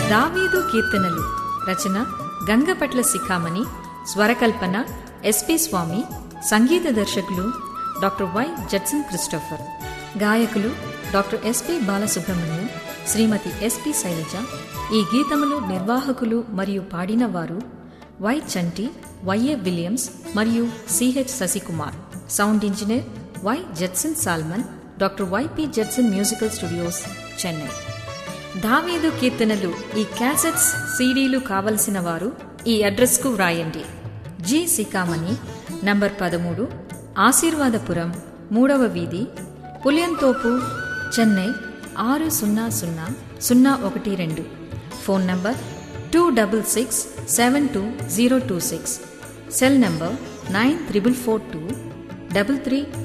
దావీదు కీర్తనలు రచన గంగపట్ల శిఖామణి స్వరకల్పన ఎస్పి స్వామి సంగీత దర్శకులు డాక్టర్ వై జడ్సన్ క్రిస్టోఫర్ గాయకులు డాక్టర్ ఎస్పి బాలసుబ్రహ్మణ్యం శ్రీమతి ఎస్పి శైలజ ఈ గీతములు నిర్వాహకులు మరియు పాడిన వారు వై చంటి వైఏ విలియమ్స్ మరియు CH Sasikumar sound engineer Y Judson Solomon doctor YP Judson musical studios Chennai దావీదు కీర్తనలు ఈ క్యాసెట్స్ సీడీలు కావలసిన వారు ఈ అడ్రస్కు వ్రాయండి జి సికామణి నంబర్ పదమూడు ఆశీర్వాదపురం మూడవ వీధి పులియంతోపు చెన్నై ఆరు సున్నా సున్నా సున్నా ఒకటి రెండు phone number two double six seven two zero two six cell number nine triple four two double three